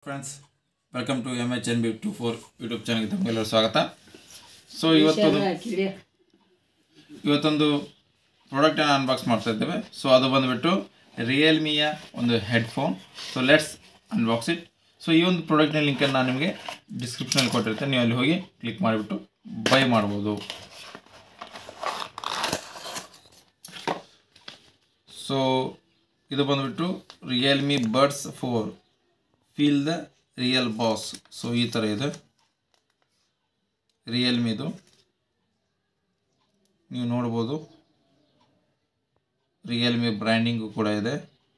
friends welcome to M H N B two four YouTube ಚಾನಲ್ಗೆ ತಮಗೆಲ್ಲರೂ ಸ್ವಾಗತ so ಇವತ್ತೊಂದು ಇವತ್ತೊಂದು ಪ್ರಾಡಕ್ಟನ್ನು ಅನ್ಬಾಕ್ಸ್ ಮಾಡ್ತಾ ಇದ್ದೇವೆ ಸೊ ಅದು ಬಂದುಬಿಟ್ಟು ರಿಯಲ್ಮಿಯ ಒಂದು headphone so let's unbox it so ಈ ಒಂದು ಪ್ರಾಡಕ್ಟ್ನ ಲಿಂಕನ್ನು ನಾನು ನಿಮಗೆ ಡಿಸ್ಕ್ರಿಪ್ಷನಲ್ಲಿ ಕೊಟ್ಟಿರ್ತೇನೆ ನೀವು ಅಲ್ಲಿ ಹೋಗಿ ಕ್ಲಿಕ್ ಮಾಡಿಬಿಟ್ಟು ಬೈ ಮಾಡ್ಬೋದು ಸೊ ಇದು ಬಂದುಬಿಟ್ಟು Realme buds four feel the real bass so ಈ ಥರ ಇದೆ ರಿಯಲ್ಮಿದು ನೀವು ನೋಡ್ಬೋದು ರಿಯಲ್ಮಿ ಬ್ರ್ಯಾಂಡಿಂಗು ಕೂಡ ಇದೆ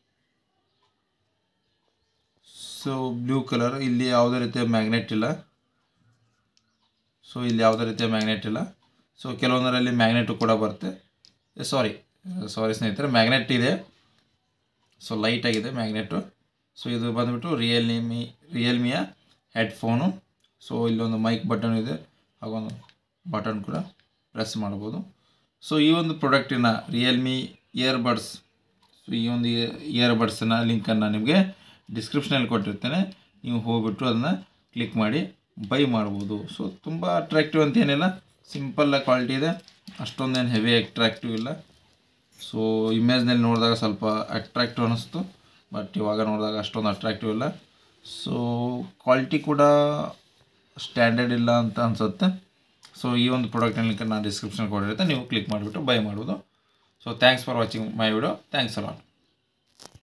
ಸೊ ಬ್ಲೂ ಕಲರ್ ಇಲ್ಲಿ ಯಾವುದೇ ರೀತಿಯ ಮ್ಯಾಗ್ನೆಟ್ ಇಲ್ಲ ಸೊ ಇಲ್ಲಿ ಯಾವುದೇ ರೀತಿಯ ಮ್ಯಾಗ್ನೆಟ್ ಇಲ್ಲ ಸೊ ಕೆಲವೊಂದರಲ್ಲಿ ಮ್ಯಾಗ್ನೆಟು ಕೂಡ ಬರುತ್ತೆ ಸಾರಿ ಸಾರಿ ಸ್ನೇಹಿತರೆ ಮ್ಯಾಗ್ನೆಟ್ ಇದೆ ಸೊ ಲೈಟ್ ಆಗಿದೆ ಮ್ಯಾಗ್ನೆಟು ಸೊ ಇದು ಬಂದುಬಿಟ್ಟು ರಿಯಲ್ಮಿ ರಿಯಲ್ಮಿಯ ಹೆಡ್ಫೋನು ಸೊ ಇಲ್ಲೊಂದು ಮೈಕ್ ಬಟನ್ ಇದೆ ಹಾಗೊಂದು ಬಟನ್ ಕೂಡ ಪ್ರೆಸ್ ಮಾಡ್ಬೋದು ಸೊ ಈ ಒಂದು ಪ್ರಾಡಕ್ಟಿನ ರಿಯಲ್ಮಿ ಇಯರ್ಬಡ್ಸ್ ಸೊ ಈ ಒಂದು ಇಯರ್ಬಡ್ಸಿನ ಲಿಂಕನ್ನು ನಿಮಗೆ ಡಿಸ್ಕ್ರಿಪ್ಷನಲ್ಲಿ ಕೊಟ್ಟಿರ್ತೇನೆ ನೀವು ಹೋಗ್ಬಿಟ್ಟು ಅದನ್ನು ಕ್ಲಿಕ್ ಮಾಡಿ ಬೈ ಮಾಡ್ಬೋದು ಸೊ ತುಂಬ ಅಟ್ರಾಕ್ಟಿವ್ ಅಂತ ಏನಿಲ್ಲ ಸಿಂಪಲ್ ಕ್ವಾಲಿಟಿ ಇದೆ ಅಷ್ಟೊಂದೇನು ಹೆವಿ ಅಟ್ರಾಕ್ಟಿವ್ ಇಲ್ಲ ಸೊ ಇಮೇಜ್ನಲ್ಲಿ ನೋಡಿದಾಗ ಸ್ವಲ್ಪ ಅಟ್ರಾಕ್ಟಿವ್ ಅನ್ನಿಸ್ತು ಬಟ್ ಇವಾಗ ನೋಡಿದಾಗ ಅಷ್ಟೊಂದು ಅಟ್ರಾಕ್ಟಿವ್ ಇಲ್ಲ ಸೊ ಕ್ವಾಲಿಟಿ ಕೂಡ ಸ್ಟ್ಯಾಂಡರ್ಡ್ ಇಲ್ಲ ಅಂತ ಅನಿಸುತ್ತೆ ಸೊ ಈ ಒಂದು ಪ್ರಾಡಕ್ಟ್ನ ಲಿಂಕ್ ನಾನು ಡಿಸ್ಕ್ರಿಪ್ಷನ್ ಕೊಟ್ಟಿರುತ್ತೆ ನೀವು ಕ್ಲಿಕ್ ಮಾಡಿಬಿಟ್ಟು ಬೈ ಮಾಡ್ಬೋದು so thanks for watching my video thanks allot